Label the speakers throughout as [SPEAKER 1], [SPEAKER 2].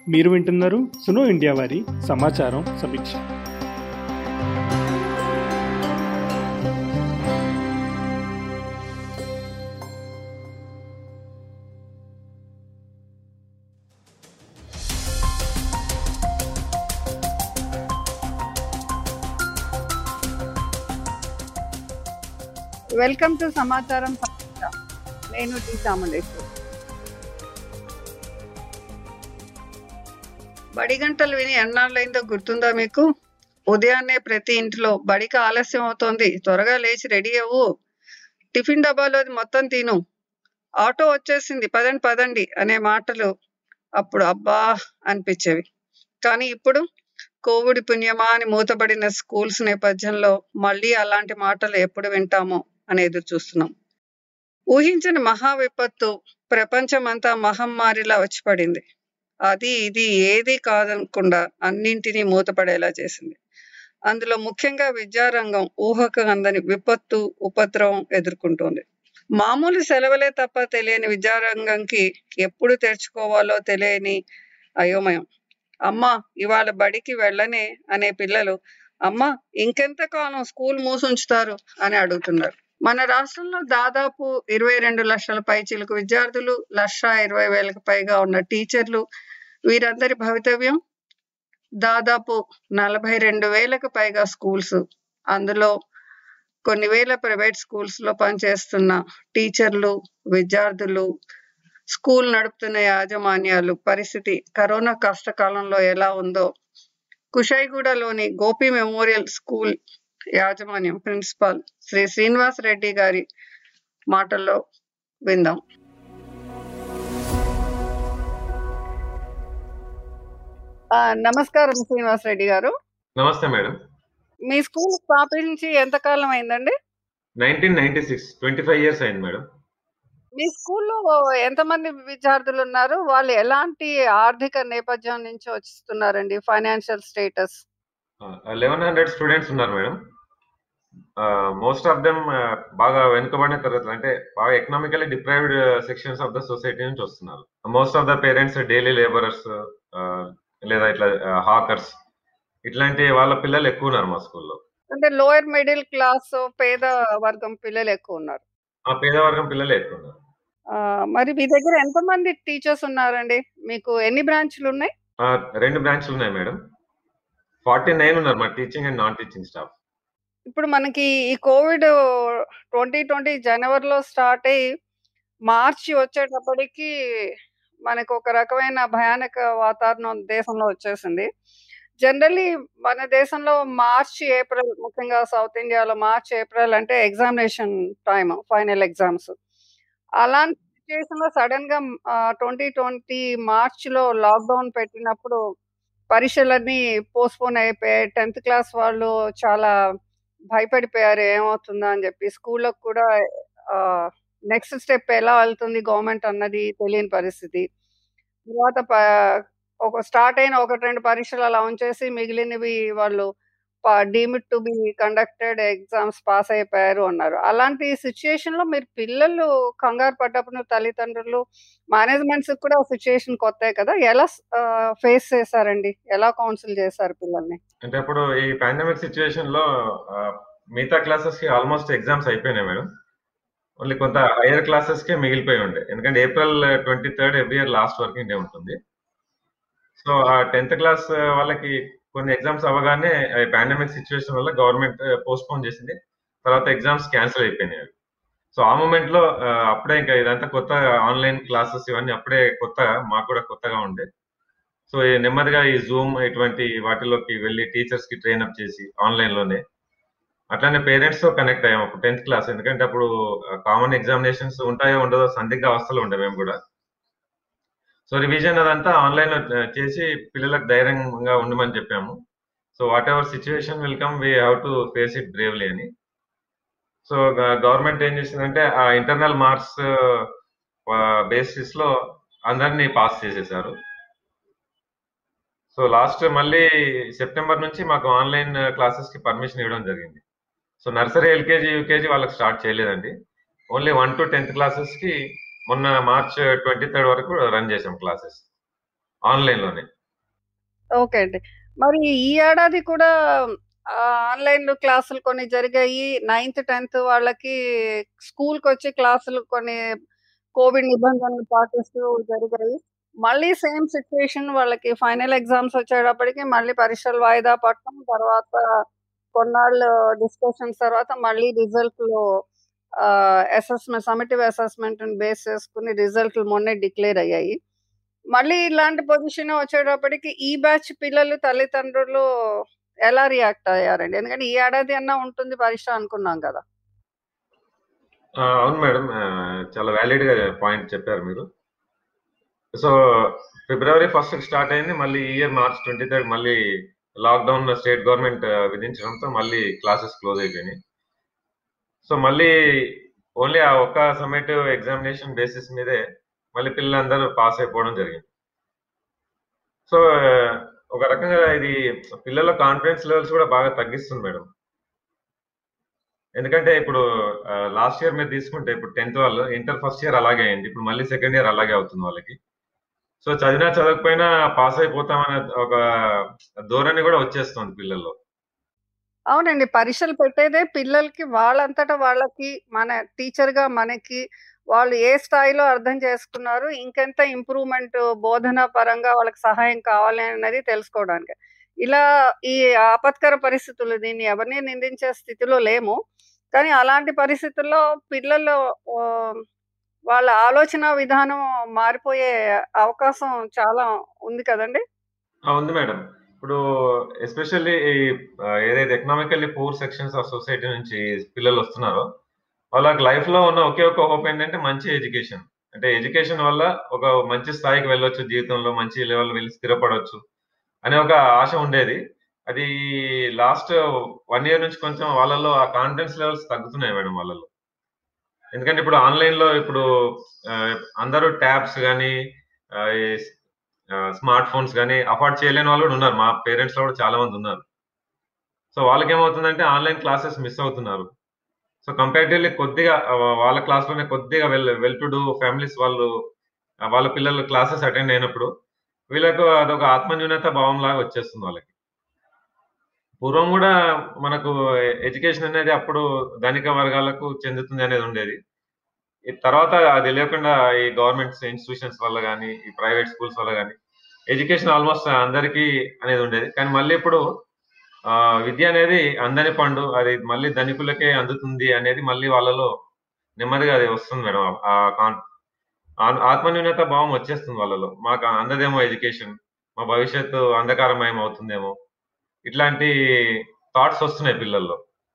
[SPEAKER 1] మీరు వింటున్నారు సునో ఇండియా వారి సమాచారం సమీక్ష
[SPEAKER 2] వెల్కమ్ టు సమాచారం సమీక్ష. నేను టీ చాముండేశ్వరి బడి గంటలు విని ఎన్నాళ్ళైందో గుర్తుందా మీకు ఉదయాన్నే ప్రతి ఇంట్లో బడికి ఆలస్యం అవుతోంది త్వరగా లేచి రెడీ అవ్వు టిఫిన్ డబ్బాలోది మొత్తం తిను ఆటో వచ్చేసింది పదండి పదండి అనే మాటలు అప్పుడు అబ్బా అనిపించేవి కానీ ఇప్పుడు కోవిడ్ పుణ్యమా అని మూతబడిన స్కూల్స్ నేపథ్యంలో మళ్ళీ అలాంటి మాటలు ఎప్పుడు వింటామో అని ఎదురు చూస్తున్నాం ఊహించిన మహా విపత్తు ప్రపంచమంతా మహమ్మారిలా వచ్చి పడింది అది ఇది ఏది కాదనకుండా అన్నింటినీ మూతపడేలా చేసింది అందులో ముఖ్యంగా విద్యారంగం ఊహకు అందని విపత్తు ఉపద్రవం ఎదుర్కొంటోంది మామూలు సెలవులే తప్ప తెలియని విద్యారంగంకి ఎప్పుడు తెరుచుకోవాలో తెలియని అయోమయం అమ్మా ఇవాళ బడికి వెళ్ళనే అనే పిల్లలు అమ్మా ఇంకెంత కాలం స్కూల్ మూసుంచుతారు అని అడుగుతున్నారు మన రాష్ట్రంలో దాదాపు ఇరవై రెండు లక్షల పైచిలకు విద్యార్థులు లక్ష ఇరవై వేలకు పైగా ఉన్న టీచర్లు వీరందరి భవితవ్యం దాదాపు నలభై రెండు వేలకు పైగా స్కూల్స్ అందులో కొన్ని వేల ప్రైవేట్ స్కూల్స్ లో పనిచేస్తున్న టీచర్లు విద్యార్థులు స్కూల్ నడుపుతున్న యాజమాన్యాలు పరిస్థితి కరోనా కష్టకాలంలో ఎలా ఉందో కుషాయిగూడలోని గోపి మెమోరియల్ స్కూల్ యాజమాన్యం ప్రిన్సిపాల్ శ్రీ శ్రీనివాస్ రెడ్డి గారి మాటల్లో విందాం ఆ, నమస్కారం శ్రీనివాస్ రెడ్డి గారు
[SPEAKER 3] నమస్తే మేడం
[SPEAKER 2] మీ స్కూల్ స్థాపించి ఎంతకాలం అయిందండి
[SPEAKER 3] nineteen ninety six twenty five years అయింది మేడం
[SPEAKER 2] మీ స్కూల్లో ఎంతమంది విద్యార్థులు ఉన్నారు వాళ్ళు ఎలాంటి ఆర్థిక నేపథ్యం నుంచి వస్తున్నారండి financial status
[SPEAKER 3] eleven hundred students ఉన్నారు మేడం మోస్ట్ ఆఫ్ దెమ్ బాగా వెనుకబడిన తరగతులు అంటే బాగా economically deprived sections of the society నుంచి వస్తున్నారు most of the parents daily labourers లేదా ఇట్లా హాకర్స్ ఇట్లాంటి వాళ్ళ పిల్లలు ఎక్కువ ఉన్నారు మా స్కూల్లో
[SPEAKER 2] అంటే లోయర్ మిడిల్ క్లాస్ పేద వర్గం పిల్లలు ఎక్కువ ఉన్నారు
[SPEAKER 3] ఆ పేదవర్గం పిల్లలు ఎక్కువ ఉన్నారు
[SPEAKER 2] ఆ, మరి మీ దగ్గర ఎంతమంది టీచర్స్ ఉన్నారండి మీకు ఎన్ని బ్రాంచ్లు ఉన్నాయి
[SPEAKER 3] ఆ, రెండు బ్రాంచ్లు ఉన్నాయి మేడం ఫార్టీ నైన్ ఉన్నారు మా teaching and non teaching staff
[SPEAKER 2] ఇప్పుడు మనకి ఈ కోవిడ్ ట్వంటీ ట్వంటీ జనవరిలో స్టార్ట్ అయ్యి మార్చి వచ్చేటప్పటికి మనకు ఒక రకమైన భయానక వాతావరణం దేశంలో వచ్చేసింది జనరల్లీ మన దేశంలో మార్చి ఏప్రిల్ ముఖ్యంగా సౌత్ ఇండియాలో మార్చి ఏప్రిల్ అంటే ఎగ్జామినేషన్ టైం ఫైనల్ ఎగ్జామ్స్ అలాంటి సిచ్యువేషన్ లో సడన్ గా ట్వంటీ ట్వంటీ మార్చ్ లో లాక్డౌన్ పెట్టినప్పుడు పరీక్షలన్నీ పోస్ట్పోన్ అయిపోయాయి టెన్త్ క్లాస్ వాళ్ళు చాలా భయపడిపోయారు ఏమవుతుందా అని చెప్పి స్కూళ్ళకు కూడా నెక్స్ట్ స్టెప్ ఎలా వెళ్తుంది గవర్నమెంట్ అన్నది తెలియని పరిస్థితి తర్వాత ప- ఒక స్టార్ట్ అయిన ఒకటి రెండు పరీక్షలు అలా ఉంచేసి మిగిలినవి వాళ్ళు deemed to be conducted exams pass అయిపోయారు అన్నారు అలాంటి సిచ్యుయేషన్ లో మీరు పిల్లలు కంగారు పడ్డప్పుడు తల్లిదండ్రులు మేనేజ్మెంట్స్ కూడా సిచ్యుయేషన్ కొత్త కదా ఎలా ఫేస్ చేశారండి ఎలా కౌన్సిల్ చేశారు పిల్లల్ని
[SPEAKER 3] అంటే అప్పుడు ఈ పాండమిక్ సిచ్యువేషన్ లో ఆ, మిగతా క్లాసెస్ కి ఆల్మోస్ట్ ఎగ్జామ్స్ అయిపోయినాయి మేడం ఓన్లీ కొంత హైయర్ క్లాసెస్ కే మిగిలిపోయి ఉండే ఎందుకంటే April twenty third every year last working day ఉంటుంది సో ఆ టెన్త్ క్లాస్ వాళ్ళకి కొన్ని ఎగ్జామ్స్ అవ్వగానే పాండమిక్ సిచ్యువేషన్ వల్ల గవర్నమెంట్ పోస్ట్ పోన్ చేసింది తర్వాత ఎగ్జామ్స్ క్యాన్సిల్ అయిపోయినాయి సో ఆ మూమెంట్ లో ఆ, అప్పుడే ఇంకా ఇదంతా కొత్త ఆన్లైన్ క్లాసెస్ ఇవన్నీ అప్పుడే కొత్త మాకు కూడా కొత్తగా ఉండే సో ఈ నెమ్మదిగా ఈ జూమ్ ఇటువంటి వాటిలోకి వెళ్ళి టీచర్స్ కి ట్రైన్ అప్ చేసి ఆన్లైన్ లోనే అట్లానే పేరెంట్స్ తో కనెక్ట్ అయ్యాం అప్పుడు టెన్త్ క్లాస్ ఎందుకంటే అప్పుడు కామన్ ఎగ్జామినేషన్స్ ఉంటాయో ఉండదో సందిగ్ధ అవస్థలు ఉండే మేము కూడా సో రివిజన్ అదంతా ఆన్లైన్ లో చేసి పిల్లలకు ధైర్యంగా ఉండమని చెప్పాము so whatever situation will come we have to face it bravely అని సో గవర్నమెంట్ ఏం చేసిందంటే ఆ ఇంటర్నల్ మార్క్స్ బేసిస్ లో అందరినీ పాస్ చేసేసారు సో లాస్ట్ మళ్ళీ సెప్టెంబర్ నుంచి మాకు ఆన్లైన్ క్లాసెస్ కి పర్మిషన్ ఇవ్వడం జరిగింది సో నర్సరీ ఎల్కేజీ యూకేజీ వాళ్ళకి స్టార్ట్ చేయలేదండి only one to tenth classes కి మొన్న మార్చ్ ట్వంటీ థర్డ్ వరకు రన్ చేసాం క్లాసెస్ ఆన్లైన్ లోనే
[SPEAKER 2] ఓకే అండి మరి ఈ ఏడాది కూడా ఆన్లైన్ క్లాసులు కొన్ని జరిగాయి నైన్త్ టెన్త్ వాళ్ళకి స్కూల్కి వచ్చి క్లాసులు కొన్ని కోవిడ్ నిబంధనలు పాటిస్తూ జరిగాయి మళ్ళీ సేమ్ సిచ్యువేషన్ వాళ్ళకి ఫైనల్ ఎగ్జామ్స్ వచ్చేటప్పటికి మళ్ళీ పరీక్షలు వాయిదా పడటం తర్వాత కొన్నాళ్ళు డిస్కషన్స్ తర్వాత మళ్ళీ రిజల్ట్లు అసెస్మెంట్ సమిటివ్ అసెస్మెంట్ బేస్ చేసుకుని రిజల్ట్లు మొన్నే డిక్లేర్ అయ్యాయి మళ్ళీ ఇలాంటి పొజిషన్ వచ్చేటప్పటికి ఈ బ్యాచ్ పిల్లలు తల్లిదండ్రులు ఎలా రియాక్ట్ అయ్యారండి ఎందుకంటే ఈ ఏడాది అన్నా ఉంటుంది పరీక్ష అనుకున్నాం కదా
[SPEAKER 3] ఆ, అవును మేడం ఆ, చాలా వ్యాలిడ్ గా పాయింట్ చెప్పారు మీరు సో ఫిబ్రవరి ఫస్ట్ స్టార్ట్ అయింది మళ్ళీ ఈ ఇయర్ మార్చ్ ట్వంటీ థర్డ్ మళ్ళీ లాక్డౌన్ స్టేట్ గవర్నమెంట్ విధించడంతో మళ్ళీ క్లాసెస్ క్లోజ్ అయిపోయినాయి సో మళ్ళీ ఓన్లీ ఆ ఒక్క సమ్మేటివ్ ఎగ్జామినేషన్ బేసిస్ మీదే మళ్ళీ పిల్లలందరూ పాస్ అయిపోవడం జరిగింది సో ఒక రకంగా ఇది పిల్లల కాన్ఫిడెన్స్ లెవెల్స్ కూడా బాగా తగ్గిస్తుంది మేడం ఎందుకంటే ఇప్పుడు లాస్ట్ ఇయర్ మీరు తీసుకుంటే ఇప్పుడు టెన్త్ వాళ్ళు ఇంటర్ ఫస్ట్ ఇయర్ అలాగే అయింది ఇప్పుడు మళ్ళీ సెకండ్ ఇయర్ అలాగే అవుతుంది వాళ్ళకి సో చదివినా చదవకపోయినా పాస్ అయిపోతామనే ఒక ధోరణి కూడా వచ్చేస్తుంది పిల్లల్లో
[SPEAKER 2] అవునండి పరీక్షలు పెట్టేదే పిల్లలకి వాళ్ళంతటా వాళ్ళకి మన టీచర్ గా మనకి వాళ్ళు ఏ స్థాయిలో అర్థం చేసుకున్నారు ఇంకెంత ఇంప్రూవ్మెంట్ బోధన పరంగా వాళ్ళకి సహాయం కావాలి అన్నది తెలుసుకోవడానికి ఇలా ఈ ఆపత్కర పరిస్థితులు దీన్ని ఎవరిని నిందించే స్థితిలో లేము కానీ అలాంటి పరిస్థితుల్లో పిల్లలు ఆ, వాళ్ళ ఆలోచన విధానం మారిపోయే అవకాశం చాలా ఉంది కదండి
[SPEAKER 3] ఆ, ఉంది మేడం ఇప్పుడు ఎస్పెషల్లీ ఏదైతే economically poor sections of society నుంచి పిల్లలు వస్తున్నారో వాళ్ళకి లైఫ్ లో ఉన్న ఒకే ఒక హోప్ ఏంటంటే మంచి ఎడ్యుకేషన్ అంటే ఎడ్యుకేషన్ వల్ల ఒక మంచి స్థాయికి వెళ్ళొచ్చు జీవితంలో మంచి లెవెల్ వెళ్ళి స్థిరపడవచ్చు అనే ఒక ఆశ ఉండేది అది లాస్ట్ వన్ ఇయర్ నుంచి కొంచెం వాళ్ళలో ఆ కాన్ఫిడెన్స్ లెవెల్స్ తగ్గుతున్నాయి మేడం వాళ్ళలో ఎందుకంటే ఇప్పుడు ఆన్లైన్ లో ఇప్పుడు ఆ, అందరూ ట్యాబ్స్ కానీ స్మార్ట్ ఫోన్స్ కానీ అఫోర్డ్ చేయలేని వాళ్ళు కూడా ఉన్నారు మా పేరెంట్స్ లో కూడా చాలా మంది ఉన్నారు సో వాళ్ళకి ఏమవుతుందంటే ఆన్లైన్ క్లాసెస్ మిస్ అవుతున్నారు సో కంపారిటివ్లీ కొద్దిగా ఆ, వాళ్ళ క్లాస్ లోనే కొద్దిగా well well to do families వాళ్ళు ఆ, వాళ్ళ పిల్లలు క్లాసెస్ అటెండ్ అయినప్పుడు వీళ్ళకు అదొక ఆత్మన్యూనత భావం లాగా వచ్చేస్తుంది వాళ్ళకి పూర్వం కూడా మనకు ఎడ్యుకేషన్ అనేది అప్పుడు ధనిక వర్గాలకు చెందుతుంది అనేది ఉండేది ఈ తర్వాత అది తెలియకుండా ఈ గవర్నమెంట్ ఇన్స్టిట్యూషన్స్ వల్ల కానీ ఈ ప్రైవేట్ స్కూల్స్ వల్ల కానీ ఎడ్యుకేషన్ ఆల్మోస్ట్ అందరికీ అనేది ఉండేది కానీ మళ్ళీ ఇప్పుడు ఆ, విద్య అనేది అందని పండు అది మళ్ళీ ధనికులకే అందుతుంది అనేది మళ్ళీ వాళ్ళలో నెమ్మదిగా అది వస్తుంది మేడం ఆ కాన్- ఆ- ఆత్మన్యూనత భావం వచ్చేస్తుంది వాళ్ళలో మాకు అందదేమో ఎడ్యుకేషన్ మా భవిష్యత్తు అంధకారమయం అవుతుందేమో ఇట్లాంటి థాట్స్ వస్తున్నాయి పిల్లల్లో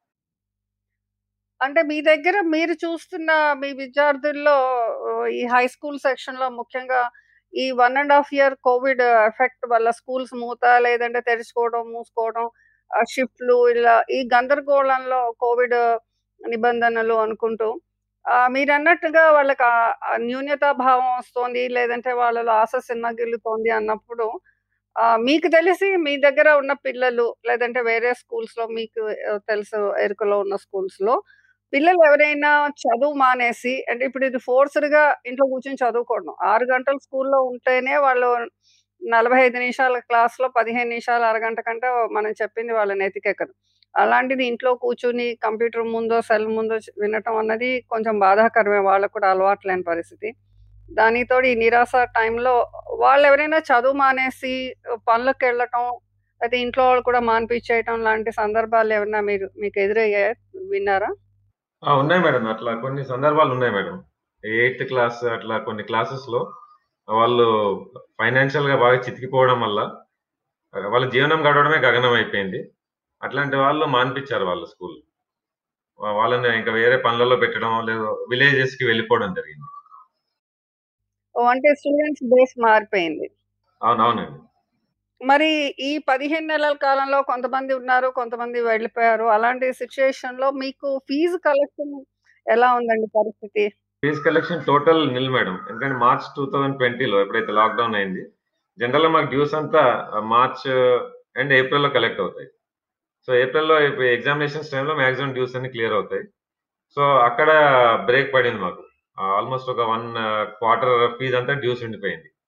[SPEAKER 2] అంటే మీ దగ్గర మీరు చూస్తున్న మీ విద్యార్థుల్లో ఆ, ఈ హై స్కూల్ సెక్షన్ లో ముఖ్యంగా ఈ one and half year covid effect వల్ల స్కూల్స్ మూత లేదంటే తెరుచుకోవడం మూసుకోవడం ఆ, షిఫ్ట్లు ఇలా ఈ గందరగోళంలో కోవిడ్ నిబంధనలు అనుకుంటూ ఆ, మీరు అన్నట్టుగా వాళ్ళకి ఆ- ఆ న్యూన్యతా భావం వస్తుంది లేదంటే వాళ్ళలో ఆశ సిన్నగిల్లుతోంది అన్నప్పుడు ఆ, మీకు తెలిసి మీ దగ్గర ఉన్న పిల్లలు లేదంటే వేరే స్కూల్స్ లో మీకు ఆ, తెలుసు ఎరుకలో ఉన్న స్కూల్స్ లో పిల్లలు ఎవరైనా చదువు మానేసి అంటే ఇప్పుడు ఇది ఫోర్స్డ్ గా ఇంట్లో కూర్చొని చదువుకోవడం ఆరు గంటలు స్కూల్లో ఉంటేనే వాళ్ళు నలభై ఐదు నిమిషాల క్లాస్ లో పదిహేను నిమిషాలు అరగంట కంటే మనం చెప్పింది వాళ్ళని ఎతికెక్కదు అలాంటిది ఇంట్లో కూర్చుని కంప్యూటర్ ముందో సెల్ ముందో చ- వినటం అన్నది కొంచెం బాధాకరమే వాళ్ళకు కూడా అలవాటు లేని పరిస్థితి దానితో ఈ నిరాశ టైంలో వాళ్ళు ఎవరైనా చదువు మానేసి పనులకు వెళ్ళటం అయితే ఇంట్లో వాళ్ళు కూడా మానిపించేయటం లాంటి సందర్భాలు ఏమన్నా మీరు మీకు ఎదురయ్యాయా విన్నారా
[SPEAKER 3] ఆ, ఉన్నాయి మేడం అట్లా కొన్ని సందర్భాలు ఉన్నాయి మేడం ఎయిత్ క్లాస్ అట్లా కొన్ని క్లాసెస్ లో వాళ్ళు ఫైనాన్షియల్ గా బాగా చితికిపోవడం వల్ల ఆ, వాళ్ళ జీవనం గడవడమే గగనం అయిపోయింది అట్లాంటి వాళ్ళు మాన్పించారు వాళ్ళు స్కూల్ వాళ్ళని ఇంకా వేరే పనులలో పెట్టడం లేదా విలేజెస్ కి వెళ్ళిపోవడం జరిగింది
[SPEAKER 2] ఓ అంటే స్టూడెంట్స్ బేస్ మారిపోయింది
[SPEAKER 3] అవును అవునండి
[SPEAKER 2] మరి ఈ పదిహేను నెలల కాలంలో కొంతమంది ఉన్నారు కొంతమంది వెళ్ళిపోయారు అలాంటి సిచ్యుయేషన్ లో మీకు ఫీజు కలెక్షన్ ఎలా ఉందండి పరిస్థితి
[SPEAKER 3] fees collection total nil madam ఎందుకంటే మార్చ్ టూ థౌజండ్ ట్వంటీలో ఎప్పుడైతే లాక్డౌన్ అయింది జనరల్ గా మాకు డ్యూస్ అంతా మార్చ్ అండ్ ఏప్రిల్లో కలెక్ట్ అవుతాయి సో ఏప్రిల్లో ఎగ్జామినేషన్స్ టైంలో మాక్సిమం డ్యూస్ అన్ని క్లియర్ అవుతాయి సో అక్కడ బ్రేక్ పడింది మాకు ఆల్మోస్ట్ ఒక వన్ క్వార్టర్ ఫీజ్ అంతా డ్యూస్ ఉండిపోయింది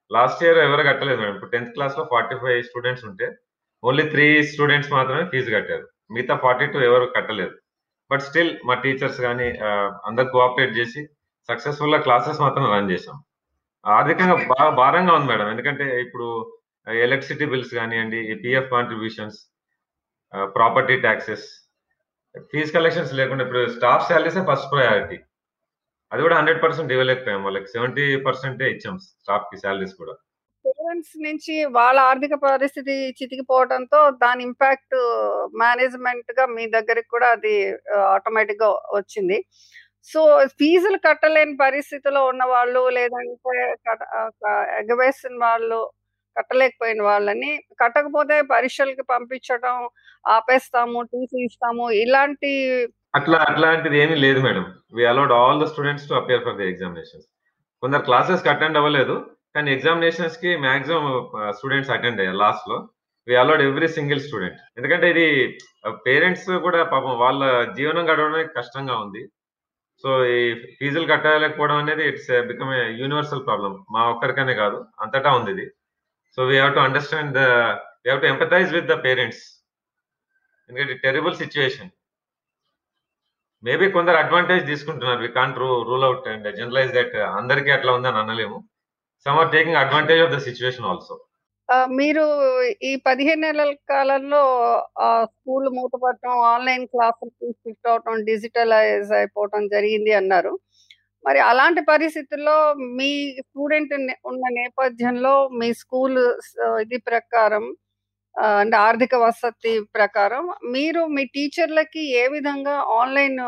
[SPEAKER 3] లాస్ట్ ఇయర్ ఎవరు కట్టలేదు మేడం ఇప్పుడు టెన్త్ క్లాస్ లో ఫార్టీ ఫైవ్ స్టూడెంట్స్ ఉంటే ఓన్లీ త్రీ స్టూడెంట్స్ మాత్రమే ఫీజు కట్టారు మిగతా ఫార్టీ టూ ఎవరు కట్టలేదు బట్ స్టిల్ మా టీచర్స్ కానీ అందరు కోఆపరేట్ చేసి సక్సెస్ఫుల్ గా క్లాసెస్ మాత్రం రన్ చేసాం ఆర్థికంగా బాగా భారంగా ఉంది మేడం ఎందుకంటే ఇప్పుడు ఎలక్ట్రిసిటీ బిల్స్ కానివ్వండి PF contributions property taxes fees collections లేకుండా ఇప్పుడు స్టాఫ్ శాలరీసే ఫస్ట్ ప్రయారిటీ అది కూడా హండ్రెడ్ పర్సెంట్ ఇవ్వలేకపోయాం వాళ్ళకి సెవెంటీ పర్సెంటే ఇచ్చాం స్టాఫ్ కి శాలరీస్ కూడా
[SPEAKER 2] పేరెంట్స్ నుంచి వాళ్ళ ఆర్థిక పరిస్థితి చితికిపోవడంతో దాని ఇంపాక్ట్ మేనేజ్మెంట్ గా మీ దగ్గరికి కూడా అది ఆటోమేటిక్ గా వచ్చింది సో ఫీజులు కట్టలేని పరిస్థితిలో ఉన్న వాళ్ళు లేదంటే కట- ఆ, క- ఎగవేసిన వాళ్ళు కట్టలేకపోయిన వాళ్ళని కట్టకపోతే పరీక్షలకి పంపించడం ఆపేస్తాము టీసీ ఇస్తాము ఇలాంటి
[SPEAKER 3] అట్లా అట్లాంటిది ఏమీ లేదు madam we allowed all the students to appear for the examinations కొందరు క్లాసెస్ కి అటెండ్ అవ్వలేదు కానీ ఎగ్జామినేషన్స్ కి మాక్సిమం స్టూడెంట్స్ అటెండ్ అయ్యారు లాస్ట్ లో we allowed every single student ఎందుకంటే ఇది పేరెంట్స్ కూడా పాపం వాళ్ళ జీవనం గడవడానికి కష్టంగా ఉంది సో ఈ ఫీజులు కట్టలేకపోవడం అనేది it's become a universal problem మా ఒక్కరికనే కాదు అంతటా ఉంది ఇది so we have to understand the we have to empathize with the parents ఎందుకంటే టెరిబుల్ సిచ్యువేషన్ మేబీ కొందరు అడ్వాంటేజ్ తీసుకుంటున్నారు we can't rule out and generalize that అందరికీ అట్లా ఉందని అనలేము some are taking advantage of the situation also
[SPEAKER 2] ఆ, మీరు ఈ పదిహేను నెలల కాలంలో ఆ స్కూల్ మూతపడటం ఆన్లైన్ క్లాసులకి షిఫ్ట్ అవటం డిజిటలైజ్ అయిపోవటం జరిగింది అన్నారు మరి అలాంటి పరిస్థితుల్లో మీ స్టూడెంట్ ఉన్న నేపథ్యంలో మీ స్కూల్ ఇది ప్రకారం ఆ, అంటే ఆర్థిక వసతి ప్రకారం మీరు మీ టీచర్లకి ఏ విధంగా ఆన్లైన్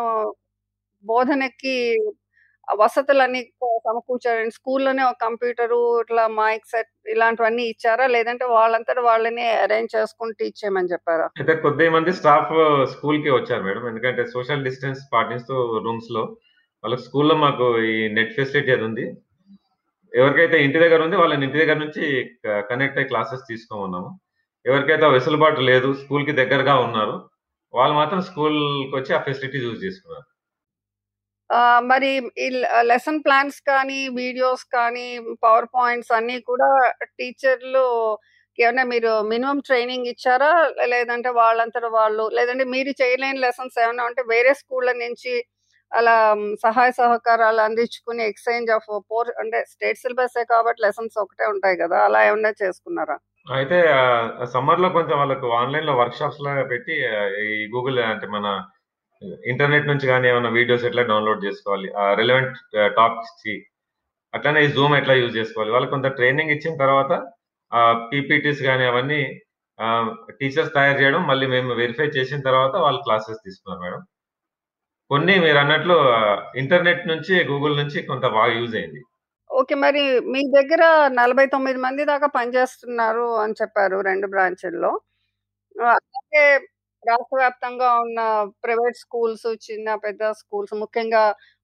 [SPEAKER 2] బోధనకి వసతులన్నీ సమకూర్చారండి స్కూల్లోనే ఒక కంప్యూటరు ఇట్లా మైక్ సెట్ ఇలాంటివన్నీ ఇచ్చారా లేదంటే వాళ్ళంతట వాళ్ళని అరేంజ్ చేసుకుని టీచ్ చేయమని చెప్పారా
[SPEAKER 3] అయితే కొద్ది మంది స్టాఫ్ స్కూల్ కి వచ్చారు మేడం ఎందుకంటే సోషల్ డిస్టెన్స్ పాటిస్తూ రూమ్స్ లో వాళ్ళకి స్కూల్లో మాకు ఈ నెట్ ఫెసిలిటీ అది ఉంది ఎవరికైతే ఇంటి దగ్గర ఉంది వాళ్ళని ఇంటి దగ్గర నుంచి కనెక్ట్ అయ్యి క్లాసెస్ తీసుకోమన్నాము ఎవరికైతే ఆ వెసులుబాటు లేదు స్కూల్ కి దగ్గరగా ఉన్నారు వాళ్ళు మాత్రం స్కూల్ కి వచ్చి ఆ ఫెసిలిటీ యూజ్ చేసుకున్నారు
[SPEAKER 2] ఆ, మరి ఈ లెసన్ ప్లాన్స్ కానీ వీడియోస్ కానీ పవర్ పాయింట్స్ అన్నీ కూడా టీచర్లు ఏమైనా మీరు మినిమం ట్రైనింగ్ ఇచ్చారా లేదంటే వాళ్ళంతట వాళ్ళు లేదంటే మీరు చేయలేని లెసన్స్ ఏమైనా ఉంటే వేరే స్కూళ్ళ నుంచి అలా మ్, సహాయ సహకారాలు అందించుకుని ఎక్స్చేంజ్ ఆఫ్ పోర్ అంటే స్టేట్ సిలబస్ కాబట్టి లెసన్స్ ఒకటే ఉంటాయి కదా అలా ఏమన్నా చేసుకున్నారా
[SPEAKER 3] అయితే సమ్మర్ లో కొంచెం వాళ్ళకు ఆన్లైన్ లో వర్క్ షాప్స్ లాగా పెట్టి ఆ, ఈ గూగుల్ అంటే మన ఇంటర్నెట్ నుంచి కానీ ఏమైనా వీడియోస్ ఎట్లా డౌన్లోడ్ చేసుకోవాలి రిలవెంట్ టాపిక్స్ కి అట్లానే ఈ జూమ్ ఎట్లా యూజ్ చేసుకోవాలి వాళ్ళకి కొంత ట్రైనింగ్ ఇచ్చిన తర్వాత పీపీటీస్ కానీ అవన్నీ టీచర్స్ తయారు చేయడం మళ్ళీ మేము వెరిఫై చేసిన తర్వాత వాళ్ళు క్లాసెస్ తీసుకున్నారు మేడం కొన్ని మీరు అన్నట్లు ఇంటర్నెట్ నుంచి గూగుల్ నుంచి కొంత బాగా యూజ్ అయింది
[SPEAKER 2] ఓకే మరి మీ దగ్గర నలభై తొమ్మిది మంది దాకా పనిచేస్తున్నారు అని చెప్పారు రెండు బ్రాంచుల్లో ఆ, అలాగే రాష్ట్ర వ్యాప్తంగా ఉన్న ప్రైవేట్ స్కూల్స్ చిన్న పెద్ద స్కూల్స్ ముఖ్యంగా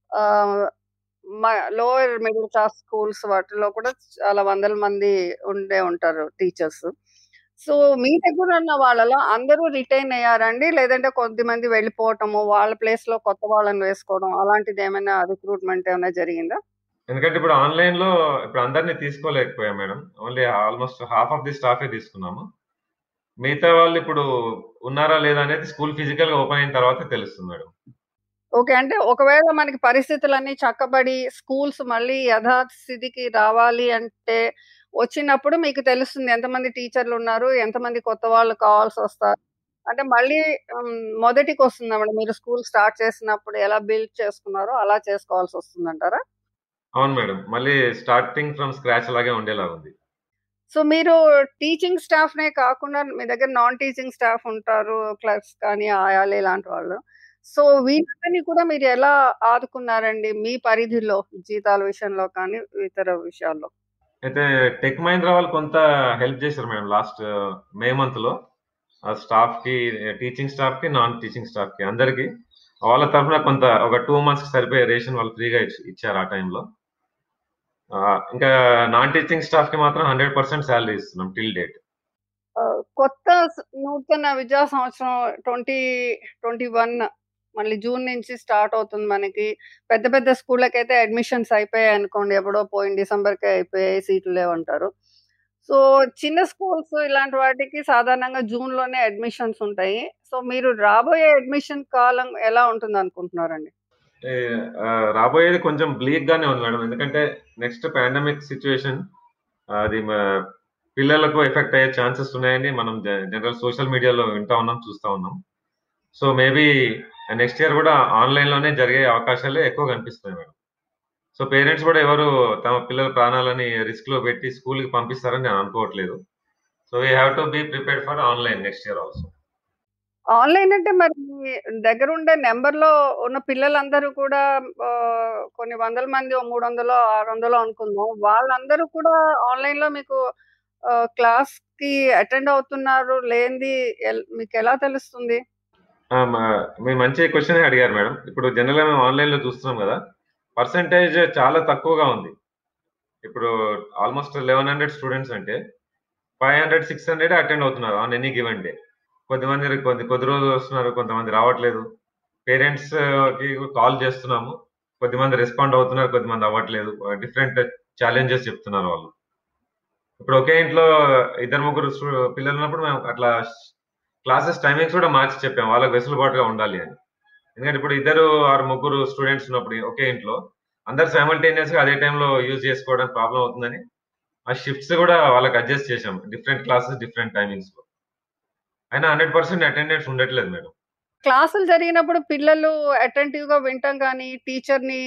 [SPEAKER 2] లోయర్ మిడిల్ క్లాస్ స్కూల్స్ వాటిలో కూడా చాలా వందల మంది ఉండే ఉంటారు టీచర్స్ సో మీ దగ్గర ఉన్న వాళ్ళలో అందరూ రిటైన్ అయ్యారండి లేదంటే కొద్దిమంది వెళ్ళిపోవటము వాళ్ళ ప్లేస్ లో కొత్త వాళ్ళని వేసుకోవడం అలాంటిది ఏమైనా రిక్రూట్మెంట్ ఏమైనా జరిగిందా
[SPEAKER 3] ఎందుకంటే ఇప్పుడు ఆన్లైన్ లో ఇప్పుడు అందరినీ తీసుకోలేకపోయాం madam only almost half of the స్టాఫే తీసుకున్నాము మిగతా వాళ్ళు ఇప్పుడు ఉన్నారా లేదా అనేది స్కూల్ ఫిజికల్ గా ఓపెన్ అయిన తర్వాత తెలుస్తుంది మేడం
[SPEAKER 2] ఓకే అంటే ఒకవేళ మనకి పరిస్థితులన్నీ చక్కబడి స్కూల్స్ మళ్ళీ యథాస్థితికి రావాలి అంటే వచ్చినప్పుడు మీకు తెలుస్తుంది ఎంతమంది టీచర్లు ఉన్నారు ఎంతమంది కొత్త వాళ్ళు కావాల్సి వస్తారు అంటే మళ్ళీ ఉమ్, మొదటికి వస్తుంది మేడం మీరు స్కూల్ స్టార్ట్ చేసినప్పుడు ఎలా బిల్డ్ చేసుకున్నారో అలా చేసుకోవాల్సి వస్తుంది అంటారా
[SPEAKER 3] అవును మేడం మళ్ళీ స్టార్టింగ్ ఫ్రమ్ స్క్రాచ్ లాగే ఉండేలా ఉంది
[SPEAKER 2] సో మీరు టీచింగ్ స్టాఫ్ నే కాకుండా మీ దగ్గర నాన్ టీచింగ్ స్టాఫ్ ఉంటారు క్లర్క్స్ కానీ ఆయాలు ఇలాంటి వాళ్ళు సో వీళ్ళందరినీ కూడా మీరు ఎలా ఆదుకున్నారండి మీ పరిధిలో జీతాల విషయంలో కానీ ఇతర విషయాల్లో
[SPEAKER 3] అయితే టెక్ మహీంద్రా వాళ్ళు కొంత హెల్ప్ చేశారు మేడం లాస్ట్ మే మంత్ లో ఆ స్టాఫ్ కి టీచింగ్ స్టాఫ్ కి నాన్ టీచింగ్ స్టాఫ్ కి అందరికి వాళ్ళ తరఫున కొంత ఒక టూ మంత్స్ కి సరిపోయే రేషన్ వాళ్ళు ఫ్రీగా ఇచ్చారు ఆ టైంలో ఇంకా నాన్ టీచింగ్ స్టాఫ్ కి మాత్రం హండ్రెడ్ పర్సెంట్ శాలరీ ఇస్తున్నాం టిల్ డేట్
[SPEAKER 2] ఆ, కొత్త స- నూతన విద్యా సంవత్సరం ట్వంటీ ట్వంటీ వన్ మళ్ళీ జూన్ నుంచి స్టార్ట్ అవుతుంది మనకి పెద్ద పెద్ద స్కూళ్ళకైతే అడ్మిషన్స్ అయిపోయాయి అనుకోండి ఎప్పుడో పోయిన డిసెంబర్కే అయిపోయాయి సీట్లు లేవంటారు సో చిన్న స్కూల్స్ ఇలాంటి వాటికి సాధారణంగా జూన్లోనే అడ్మిషన్స్ ఉంటాయి సో మీరు రాబోయే అడ్మిషన్ కాలం ఎలా ఉంటుంది అనుకుంటున్నారండి
[SPEAKER 3] ఏ, ఆ, రాబోయేది కొంచెం బ్లీక్ గానే ఉంది మేడం ఎందుకంటే నెక్స్ట్ పాండమిక్ సిచ్యువేషన్ అది మ- పిల్లలకు ఎఫెక్ట్ అయ్యే ఛాన్సెస్ ఉన్నాయని మనం జనరల్ సోషల్ మీడియాలో వింటా ఉన్నాం చూస్తా ఉన్నాం సో మేబీ నెక్స్ట్ ఇయర్ కూడా ఆన్లైన్ లోనే జరిగే అవకాశాలే ఎక్కువ కనిపిస్తున్నాయి మేడం సో పేరెంట్స్ కూడా ఎవరు తమ పిల్లల ప్రాణాలని రిస్క్ లో పెట్టి స్కూల్ కి పంపిస్తారని నేను అనుకోవట్లేదు so we have to be prepared for online next year also
[SPEAKER 2] online అంటే మరి మీ దగ్గర ఉండే నెంబర్లో ఉన్న పిల్లలందరూ కూడా ఆ, కొన్ని వందల మంది ఓ మూడు వందలో ఆరు వందలో అనుకుందాం వాళ్ళందరూ కూడా ఆన్లైన్లో మీకు ఆ, క్లాస్కి అటెండ్ అవుతున్నారు లేనిది ఎల్- మీకు ఎలా తెలుస్తుంది
[SPEAKER 3] ఆ, మా- మీరు మంచి క్వశ్చన్ అడిగారు మేడం ఇప్పుడు జనరల్ గా మేము ఆన్లైన్ లో చూస్తున్నాం కదా పర్సంటేజ్ చాలా తక్కువగా ఉంది ఇప్పుడు ఆల్మోస్ట్ లెవెన్ హండ్రెడ్ స్టూడెంట్స్ అంటే five hundred six hundred attend అవుతున్నారు ఆన్ ఎనీ గివెన్ డే కొద్దిమంది కొద్ది కొద్ది రోజులు వస్తున్నారు కొంతమంది రావట్లేదు పేరెంట్స్ కి కాల్ చేస్తున్నాము కొద్దిమంది రెస్పాండ్ అవుతున్నారు కొద్దిమంది అవ్వట్లేదు డిఫరెంట్ ఛాలెంజెస్ చెప్తున్నారు వాళ్ళు ఇప్పుడు ఒకే ఇంట్లో ఇద్దరు ముగ్గురు stu- పిల్లలు ఉన్నప్పుడు మేము అట్లా క్లాసెస్ టైమింగ్స్ కూడా మార్చి చెప్పాం వాళ్ళకి వెసులుబాటుగా ఉండాలి అని ఎందుకంటే ఇప్పుడు ఇద్దరు ఆరు ముగ్గురు స్టూడెంట్స్ ఉన్నప్పుడు ఒకే ఇంట్లో అందరు సైమల్టేనియస్ గా అదే టైంలో యూజ్ చేసుకోవడానికి ప్రాబ్లం అవుతుందని ఆ షిఫ్ట్స్ కూడా వాళ్ళకి అడ్జస్ట్ చేసాం డిఫరెంట్ క్లాసెస్ డిఫరెంట్ టైమింగ్స్ లో అయినా హండ్రెడ్ పర్సెంట్ అటెండెన్స్ ఉండట్లేదు మేడం
[SPEAKER 2] క్లాసులు జరిగినప్పుడు పిల్లలు అటెంటివ్గా వినటం కానీ టీచర్ని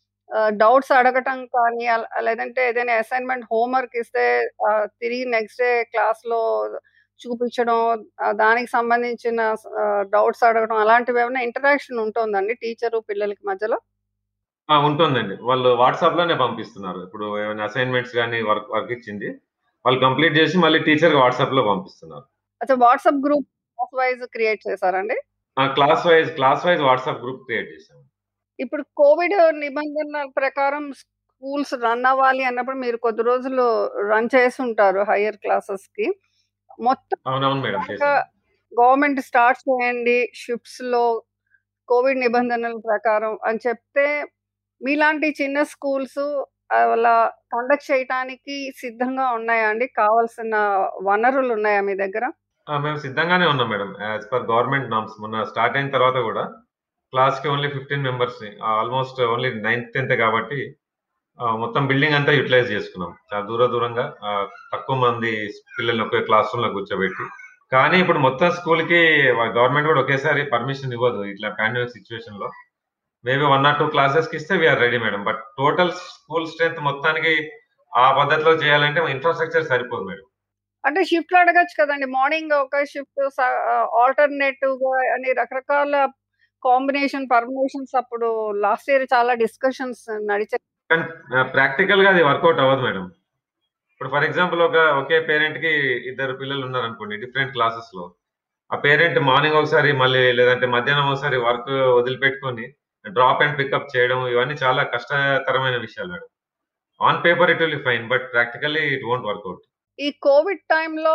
[SPEAKER 2] డౌట్స్ అడగటం కానీ అల- లేదంటే ఏదైనా అసైన్మెంట్ హోంవర్క్ ఇస్తే ఆ, తిరిగి నెక్స్ట్ డే క్లాస్లో చూపించడం ఆ, దానికి సంబంధించిన డౌట్స్ అడగడం అలాంటివి ఏమైనా ఇంటరాక్షన్ ఉంటుందండి టీచరు పిల్లలకి మధ్యలో
[SPEAKER 3] ఆ, ఉంటుందండి వాళ్ళు వాట్సాప్ లోనే పంపిస్తున్నారు ఇప్పుడు ఏమైనా అసైన్మెంట్స్ కానీ వర్క్ వర్క్ ఇచ్చింది వాళ్ళు కంప్లీట్ చేసి మళ్ళీ టీచర్ వాట్సాప్ లో పంపిస్తున్నారు
[SPEAKER 2] అచ్చా WhatsApp group class wise create చేశారండి
[SPEAKER 3] ఆ class wise class wise WhatsApp group create చేసాం
[SPEAKER 2] ఇప్పుడు కోవిడ్ నిబంధనల ప్రకారం స్కూల్స్ రన్ అవ్వాలి అన్నప్పుడు మీరు కొద్ది రోజులు రన్ చేసి ఉంటారు హయ్యర్ క్లాసెస్ కి మొత్తం
[SPEAKER 3] అవునవును మేడం చేసాం
[SPEAKER 2] గవర్నమెంట్ స్టార్ట్ చేయండి షిఫ్ట్స్ లో కోవిడ్ నిబంధనల ప్రకారం అని చెప్తే మీలాంటి చిన్న స్కూల్స్ అలా కండక్ట్ చేయడానికి సిద్ధంగా ఉన్నాయా అండి కావాల్సిన వనరులు ఉన్నాయా మీ దగ్గర
[SPEAKER 3] ఆ, మేము సిద్ధంగానే ఉన్నాం madam as per government norms మొన్న స్టార్ట్ అయిన తర్వాత కూడా క్లాస్ కి only fifteen members almost only ninth tenth కాబట్టి ఆ, మొత్తం బిల్డింగ్ అంతా యూటిలైజ్ చేసుకున్నాం చాలా దూర దూరంగా ఆ, తక్కువ మంది పిల్లల్ని ఒకే క్లాస్ రూమ్ లో కూర్చోబెట్టి కానీ ఇప్పుడు మొత్తం స్కూల్ కి గవర్నమెంట్ కూడా ఒకేసారి పర్మిషన్ ఇవ్వదు ఇట్లా పాండమిక్ సిచ్యువేషన్ లో maybe one or two classes కి ఇస్తే we are ready madam but total school strength మొత్తానికి ఆ పద్ధతిలో చేయాలంటే ఇన్ఫ్రాస్ట్రక్చర్ సరిపోదు మేడం
[SPEAKER 2] అంటే షిఫ్ట్లు అడగచ్చు కదండి మార్నింగ్ ఒక షిఫ్ట్ ఆల్టర్నేటివ్ గా అని రకరకాల కాంబినేషన్ పర్మినేషన్స్ అప్పుడు లాస్ట్ ఇయర్ చాలా డిస్కషన్స్ నడిచే
[SPEAKER 3] కానీ ప్రాక్టికల్ గా అది వర్కౌట్ అవ్వదు మేడం ఇప్పుడు ఫర్ ఎగ్జాంపుల్ ఒక ఒకే పేరెంట్ కి ఇద్దరు పిల్లలు ఉన్నారు అనుకోండి డిఫరెంట్ క్లాసెస్ లో ఆ పేరెంట్ మార్నింగ్ ఒకసారి మళ్ళీ లేదంటే మధ్యాహ్నం ఒకసారి వర్క్ వదిలిపెట్టుకొని డ్రాప్ అండ్ పికప్ చేయడం ఇవన్నీ చాలా కష్టతరమైన విషయాలు madam on paper it will fine but practically it won't work out
[SPEAKER 2] ఈ కోవిడ్ టైంలో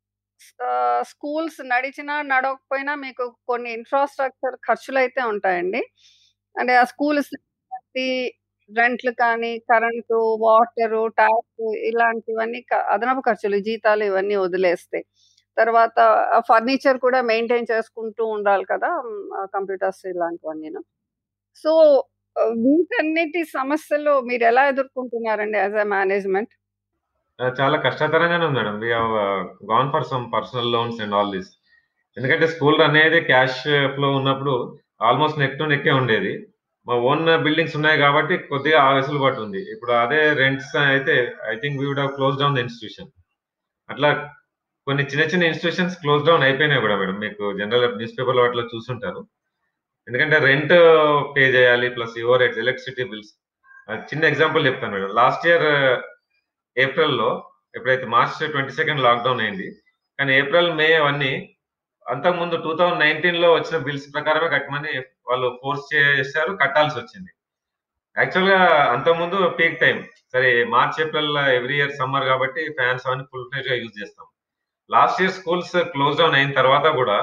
[SPEAKER 2] స్కూల్స్ నడిచినా నడవకపోయినా మీకు కొన్ని ఇన్ఫ్రాస్ట్రక్చర్ ఖర్చులు అయితే ఉంటాయండి అంటే ఆ స్కూల్స్ రెంట్లు కానీ కరెంటు వాటరు ట్యాక్స్ ఇలాంటివన్నీ క- అదనపు ఖర్చులు జీతాలు ఇవన్నీ వదిలేస్తే తర్వాత ఫర్నిచర్ కూడా మెయింటైన్ చేసుకుంటూ ఉండాలి కదా కంప్యూటర్స్ ఇలాంటివన్నీ సో వీటన్నిటి సమస్యలు మీరు ఎలా ఎదుర్కొంటున్నారండి యాజ్ ఎ మేనేజ్మెంట్
[SPEAKER 3] ఆ, చాలా కష్టతరంగానే ఉంది madam we have gone for some personal loans and all this ఎందుకంటే స్కూల్ అనేది క్యాష్ ఫ్లో ఉన్నప్పుడు ఆల్మోస్ట్ నెక్ టు నెక్కే ఉండేది మా ఓన్ బిల్డింగ్స్ ఉన్నాయి కాబట్టి కొద్దిగా ఆ వెసులుబాటు ఉంది ఇప్పుడు అదే రెంట్స్ అయితే I think we would have close down the institution అట్లా కొన్ని చిన్న చిన్న ఇన్స్టిట్యూషన్స్ క్లోజ్ డౌన్ అయిపోయినాయి కూడా మేడం మీకు జనరల్ న్యూస్ పేపర్లో వాటిలో చూసుంటారు ఎందుకంటే రెంట్ పే చేయాలి plus your rates electricity bills చిన్న ఎగ్జాంపుల్ చెప్తాను మేడం లాస్ట్ ఇయర్ ఏప్రిల్లో ఎప్పుడైతే మార్చ్ ట్వంటీ సెకండ్ లాక్డౌన్ అయింది కానీ ఏప్రిల్ మే అవన్నీ అంతకుముందు టూ థౌజండ్ నైన్టీన్ లో వచ్చిన బిల్స్ ప్రకారమే కట్టమని వాళ్ళు ఫోర్స్ చేశారు కట్టాల్సి వచ్చింది యాక్చువల్ గా అంతకుముందు పీక్ టైం సరే March April every year summer కాబట్టి ఫ్యాన్స్ అవన్నీ ఫుల్ ఫ్లెజ్ గా యూజ్ చేస్తాం last year schools close down అయిన తర్వాత కూడా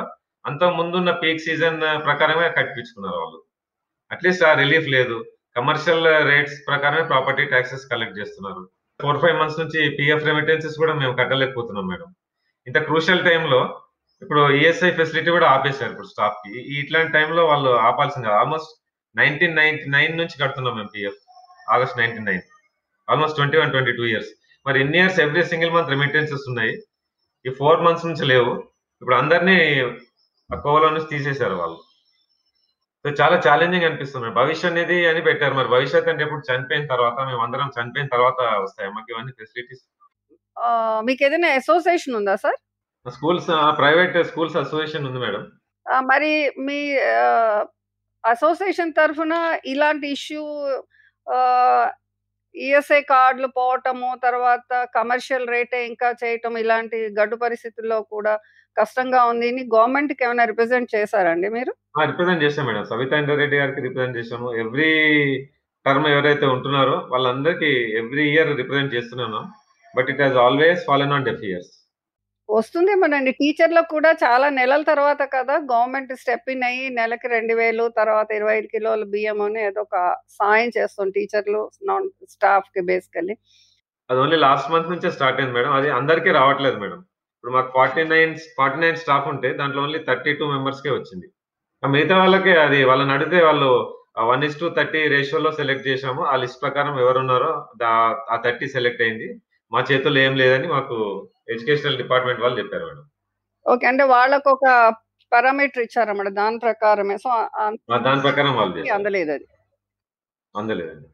[SPEAKER 3] అంత ముందున్న పీక్ సీజన్ ప్రకారమే కట్టించుకున్నారు వాళ్ళు అట్లీస్ట్ ఆ రిలీఫ్ లేదు కమర్షియల్ రేట్స్ ప్రకారమే ప్రాపర్టీ ట్యాక్సెస్ కలెక్ట్ చేస్తున్నారు ఫోర్ ఫైవ్ మంత్స్ నుంచి పిఎఫ్ రెమిటెన్సెస్ కూడా మేము కట్టలేకపోతున్నాం మేడం ఇంత క్రూషియల్ టైంలో ఇప్పుడు ఈఎస్ఐ ఫెసిలిటీ కూడా ఆపేశారు ఇప్పుడు స్టాఫ్ కి ఈ ఇట్లాంటి టైంలో వాళ్ళు ఆపాల్సింది ఆల్మోస్ట్ నైన్టీన్ నైన్టీ నైన్ నుంచి కడుతున్నాం మేము PF August ninety nine almost twenty one twenty two years మరి ఎన్ని years every single month remittances ఉన్నాయి ఈ ఫోర్ మంత్స్ నుంచి లేవు ఇప్పుడు అందరినీ ఆ కోవలో నుంచి తీసేశారు వాళ్ళు సో చాలా ఛాలెంజింగ్ అనిపిస్తుంది భవిష్యత్ అనేది అని పెట్టారు మరి భవిష్యత్ అంటే ఇప్పుడు చనిపోయిన తర్వాత మేము అందరం చనిపోయిన తర్వాత వస్తాయి మాకు ఇవన్నీ ఫెసిలిటీస్
[SPEAKER 2] ఆ, మీకు ఏదైనా అసోసియేషన్ ఉందా sir
[SPEAKER 3] schools private schools association ఉంది మేడం
[SPEAKER 2] ఆ, మరి మీ అసోసియేషన్ తరఫున ఇలాంటి ఇష్యూ ఈఎస్ఐ కార్డులు పోవటము తర్వాత కమర్షియల్ రేటే ఇంకా చేయటం ఇలాంటి గడ్డు పరిస్థితుల్లో కూడా కష్టంగా ఉంది అని గవర్నమెంట్కి ఏమైనా రిప్రజెంట్ చేశారండి మీరు
[SPEAKER 3] రిప్రజెంట్ చేశాం మేడం సవితా ఇంద్రారెడ్డి గారికి రిప్రజెంట్ చేశాము ఎవ్రీ టర్మ్ ఎవరైతే ఉంటున్నారో వాళ్ళందరికీ ఎవ్రీ ఇయర్ రిప్రజెంట్ చేస్తున్నాను but it has always fallen on deaf ears
[SPEAKER 2] వస్తుందేమోనండి టీచర్లకు కూడా చాలా నెలల తర్వాత కదా గవర్నమెంట్ స్టెప్ ఇన్ అయ్యి నెలకి రెండు వేలు తర్వాత ఇరవై ఐదు కిలోల బియ్యం అని ఏదో ఒక సాయం చేస్తుంది టీచర్లు నాన్ స్టాఫ్ కి బేసికల్లీ
[SPEAKER 3] అది ఓన్లీ లాస్ట్ మంత్ నుంచే స్టార్ట్ అయింది మేడం అది అందరికీ రావట్లేదు మేడం ఇప్పుడు మాకు forty nine forty nine staff ఉంటే దాంట్లో ఓన్లీ థర్టీ టూ మెంబర్స్కే వచ్చింది ఆ మిగతా వాళ్ళకి అది వాళ్ళని అడిగితే వాళ్ళు వన్ ఇస్ టు థర్టీ రేషియోలో సెలెక్ట్ చేశాము ఆ లిస్ట్ ప్రకారం ఎవరు ఉన్నారో దా- ఆ థర్టీ సెలెక్ట్ అయింది మా చేతుల్లో ఏం లేదని మాకు ఎడ్యుకేషనల్ డిపార్ట్మెంట్ వాళ్ళు చెప్పారు మేడం
[SPEAKER 2] ఓకే అంటే వాళ్ళకు ఒక పారామీటర్ ఇచ్చారన్నమాట దాని ప్రకారమే సో
[SPEAKER 3] ఆ దాని ప్రకారం వాళ్ళు చేశారు
[SPEAKER 2] అందలేదు అది
[SPEAKER 3] అందలేదండి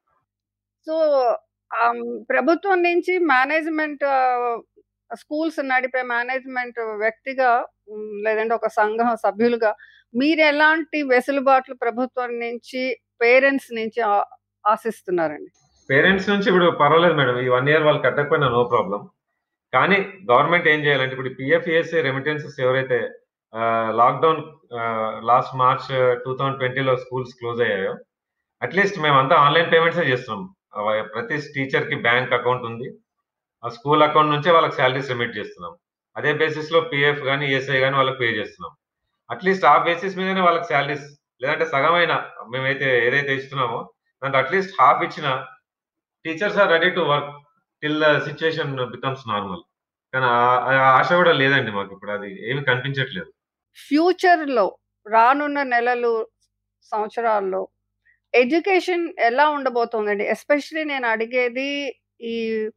[SPEAKER 2] సో ఆమ్, ప్రభుత్వం నుంచి మేనేజ్మెంట్ స్కూల్స్ నడిపే మేనేజ్మెంట్ వ్యక్తిగా ఉమ్, లేదంటే ఒక సంఘం సభ్యులుగా మీరు ఎలాంటి వెసులుబాట్లు ప్రభుత్వం నుంచి పేరెంట్స్ నుంచి ఆ- ఆశిస్తున్నారండి
[SPEAKER 3] పేరెంట్స్ నుంచి ఇప్పుడు పర్వాలేదు మేడం ఈ వన్ ఇయర్ వాళ్ళు కట్టకపోయినా నో ప్రాబ్లం కానీ గవర్నమెంట్ ఏం చేయాలంటే ఇప్పుడు పిఎఫ్ఈఎస్ఏ రెమిటెన్సెస్ ఎవరైతే lockdown last March two thousand ట్వంటీలో స్కూల్స్ క్లోజ్ అయ్యాయో అట్లీస్ట్ మేమంతా ఆన్లైన్ పేమెంట్సే చేస్తున్నాం ఆ, ప్రతి టీచర్ కి బ్యాంక్ అకౌంట్ ఉంది ఆ స్కూల్ అకౌంట్ నుంచే వాళ్ళకి శాలరీస్ రెమిట్ చేస్తున్నాం అదే బేసిస్ లో పిఎఫ్ కానీ ఈఎస్ఐ కానీ వాళ్ళకి పే చేస్తున్నాం అట్లీస్ట్ ఆ బేసిస్ మీదనే వాళ్ళకి శాలరీస్ లేదంటే సగమైన మేమైతే ఏదైతే ఇస్తున్నామో దాంట్లో అట్లీస్ట్ హాఫ్ ఇచ్చిన teachers are ready to work till the situation becomes normal కానీ ఆ- ఆ ఆశ కూడా లేదండి మాకు ఇప్పుడు అది ఏమి కనిపించట్లేదు
[SPEAKER 2] ఫ్యూచర్ లో రానున్న నెలలు సంవత్సరాల్లో ఎడ్యుకేషన్ ఎలా ఉండబోతోందండి ఎస్పెషలీ నేను అడిగేది ఈ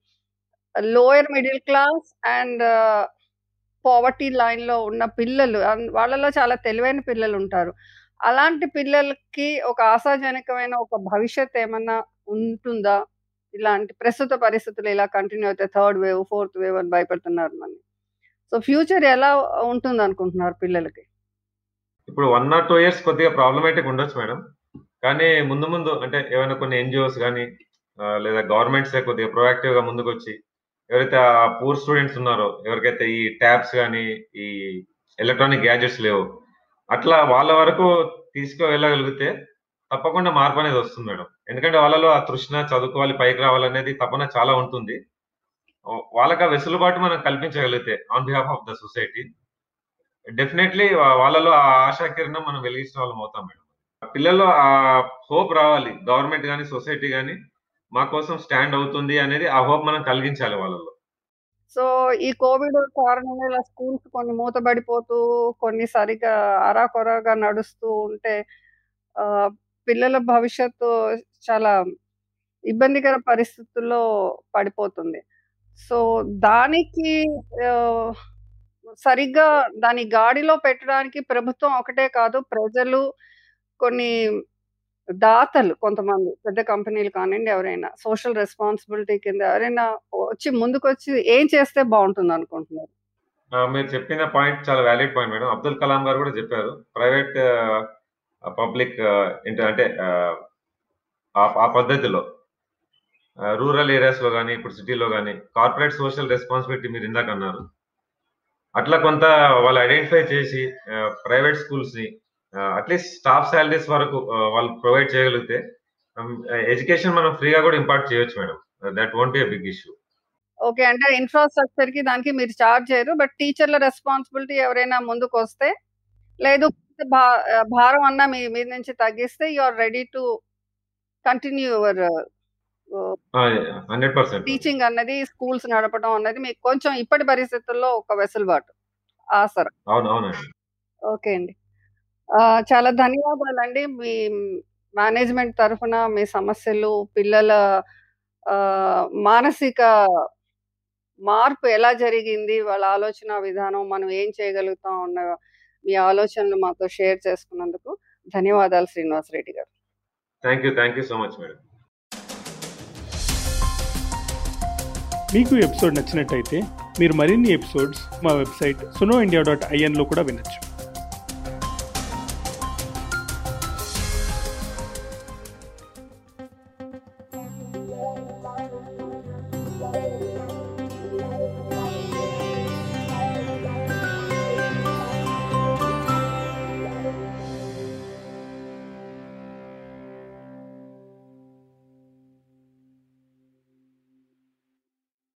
[SPEAKER 2] lower middle class and poverty line లో ఉన్న పిల్లలు అన్- వాళ్ళలో చాలా తెలివైన పిల్లలు ఉంటారు అలాంటి పిల్లలకి ఒక ఆశాజనకమైన ఒక భవిష్యత్ ఏమన్నా ఉంటుందా ఇలాంటి ప్రస్తుత పరిస్థితులు ఇలా కంటిన్యూ అయితే థర్డ్ వేవ్ ఫోర్త్ వేవ్ అని భయపడుతున్నారు మన సో ఫ్యూచర్ ఎలా ఉంటుంది అనుకుంటున్నారు పిల్లలకి
[SPEAKER 3] ఇప్పుడు వన్ ఆర్ టూ ఇయర్స్ కొద్దిగా ప్రాబ్లమేటిక్ ఉండొచ్చు మేడం కానీ ముందు ముందు అంటే ఏమైనా కొన్ని ఎన్జిఓస్ కానీ లేదా గవర్నమెంట్స్ కొద్దిగా ప్రొయాక్టివ్ గా ముందుకు వచ్చి ఎవరైతే ఆ పూర్ స్టూడెంట్స్ ఉన్నారో ఎవరికైతే ఈ ట్యాబ్స్ కానీ ఈ ఎలక్ట్రానిక్ గ్యాజెట్స్ లేవు అట్లా వాళ్ళ వరకు తీసుకువెళ్ళగలిగితే తప్పకుండా మార్పు అనేది వస్తుంది మేడం ఎందుకంటే వాళ్ళలో ఆ తృష్ణ చదువుకోవాలి పైకి రావాలనేది తపన చాలా ఉంటుంది వాళ్ళకి ఆ వెసులుబాటు మనం కల్పించగలిగితే on behalf of the society definitely వాళ్ళలో ఆ ఆశా కిరణం మనం వెలిగించిన వాళ్ళం అవుతాం మేడం పిల్లల్లో ఆ హోప్ రావాలి గవర్నమెంట్ కానీ సొసైటీ కానీ మా కోసం స్టాండ్ అవుతుంది అనేది ఆ హోప్ మనం కలిగించాలి వాళ్ళలో
[SPEAKER 2] సో ఈ కోవిడ్ కారణంగా ఇలా స్కూల్స్ కొన్ని మూతబడిపోతూ కొన్ని సరిగా అరాకొరగా నడుస్తూ ఉంటే ఆ, పిల్లల భవిష్యత్తు చాలా ఇబ్బందికర పరిస్థితుల్లో పడిపోతుంది సో దానికి ఆ, సరిగ్గా దాని గాడిలో పెట్టడానికి ప్రభుత్వం ఒకటే కాదు ప్రజలు కొన్ని దాతలు కొంతమంది పెద్ద కంపెనీలు కానివ్వండి ఎవరైనా సోషల్ రెస్పాన్సిబిలిటీ కింద ఎవరైనా వచ్చి ముందుకు వచ్చి ఏం చేస్తే బాగుంటుంది అనుకుంటున్నారు
[SPEAKER 3] ఆ, మీరు చెప్పిన పాయింట్ చాలా valid point madam Abdul Kalam garu కూడా చెప్పారు ప్రైవేట్ పబ్లిక్ అంటే ఆ, ఆ- ఆ పద్ధతిలో రూరల్ ఏరియాస్ లో కానీ ఇప్పుడు సిటీలో కానీ కార్పొరేట్ సోషల్ రెస్పాన్సిబిలిటీ మీరు ఇందాక అన్నారు అట్లా కొంత వాళ్ళు ఐడెంటిఫై చేసి ప్రైవేట్ స్కూల్స్ ని అట్లీస్ట్ స్టాఫ్ శాలరీస్ వరకు ఆ, వాళ్ళు ప్రొవైడ్ చేయగలిగితే ఎడ్యుకేషన్ మనం ఫ్రీగా కూడా ఇంపార్ట్ చేయొచ్చు madam that won't be big issue
[SPEAKER 2] okay అంటే ఇన్ఫ్రాస్ట్రక్చర్ కి దానికి మీరు చార్జ్ చేయరు బట్ టీచర్ల రెస్పాన్సిబిలిటీ ఎవరైనా ముందుకు వస్తే లేదు భా- భారం అన్నా మీ మీద నుంచి తగ్గిస్తే you are ready to continue your
[SPEAKER 3] hundred percent
[SPEAKER 2] teaching అన్నది స్కూల్స్ నడపడం అన్నది మీకు కొంచెం ఇప్పటి పరిస్థితుల్లో ఒక వెసులుబాటు ఆసర
[SPEAKER 3] అవును అవునండి
[SPEAKER 2] ఓకే అండి ఆ, చాలా ధన్యవాదాలండి మీ మేనేజ్మెంట్ తరఫున మీ సమస్యలు పిల్లల ఆ, మానసిక మార్పు ఎలా జరిగింది వాళ్ళ ఆలోచన విధానం మనం ఏం చేయగలుగుతాం అన్న మీ ఆలోచనలు మాతో షేర్ చేసుకున్నందుకు ధన్యవాదాలు Srinivas Reddy garu
[SPEAKER 3] thank you thank you so much madam
[SPEAKER 1] మీకు ఈ ఎపిసోడ్ నచ్చినట్టయితే మీరు మరిన్ని ఎపిసోడ్స్ మా వెబ్సైట్ సునో ఇండియా డాట్ ఐఎన్లో కూడా వినొచ్చు